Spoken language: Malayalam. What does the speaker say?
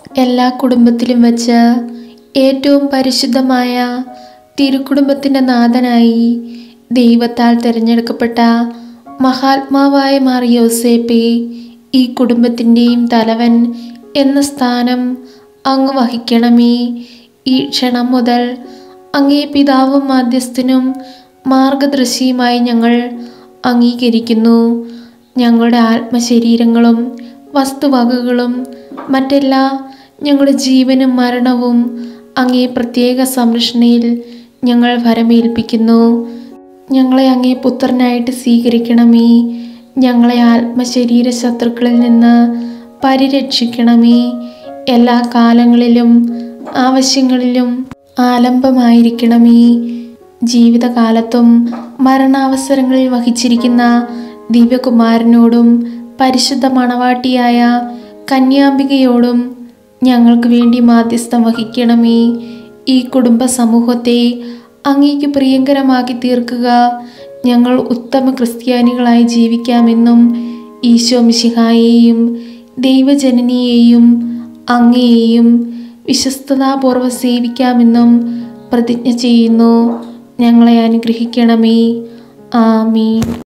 എല്ലാ കുടുംബത്തിലും വച്ച് ഏറ്റവും പരിശുദ്ധമായ തിരുക്കുടുംബത്തിൻ്റെ നാഥനായി ദൈവത്താൽ തിരഞ്ഞെടുക്കപ്പെട്ട മഹാത്മാവായ മാർ യോസേപ്പെ ഈ കുടുംബത്തിൻ്റെയും തലവൻ എന്ന സ്ഥാനം അങ്ങ് വഹിക്കണമേ ഈ ക്ഷണം മുതൽ അങ്ങേ പിതാവും മാധ്യസ്ഥനും മാർഗദർശിയുമായി ഞങ്ങൾ അംഗീകരിക്കുന്നു ഞങ്ങളുടെ ആത്മശരീരങ്ങളും വസ്തുവകകളും മറ്റെല്ലാ ഞങ്ങളുടെ ജീവനും മരണവും അങ്ങേ പ്രത്യേക സംരക്ഷണയിൽ ഞങ്ങൾ ഭരമേൽപ്പിക്കുന്നു ഞങ്ങളെ അങ്ങേ പുത്രനായിട്ട് സ്വീകരിക്കണമേ ഞങ്ങളെ ആത്മശരീര ശത്രുക്കളിൽ നിന്ന് പരിരക്ഷിക്കണമേ എല്ലാ കാലങ്ങളിലും ആവശ്യങ്ങളിലും ആലംബമായിരിക്കണമേ ജീവിതകാലത്തും മരണാവസരങ്ങളിൽ വഹിച്ചിരിക്കുന്ന ദിവ്യകുമാരനോടും പരിശുദ്ധ മണവാട്ടിയായ കന്യാംബികയോടും ഞങ്ങൾക്ക് വേണ്ടി മാധ്യസ്ഥം വഹിക്കണമേ ഈ കുടുംബ സമൂഹത്തെ അങ്ങേക്ക് പ്രിയങ്കരമാക്കി തീർക്കുക ഞങ്ങൾ ഉത്തമ ക്രിസ്ത്യാനികളായി ജീവിക്കാമെന്നും ഈശോ മിശിഹായെയും ദൈവജനനിയെയും അങ്ങയെയും വിശ്വസ്തതാപൂർവ്വം സേവിക്കാമെന്നും പ്രതിജ്ഞ ചെയ്യുന്നു ഞങ്ങളെ അനുഗ്രഹിക്കണമേ ആമീൻ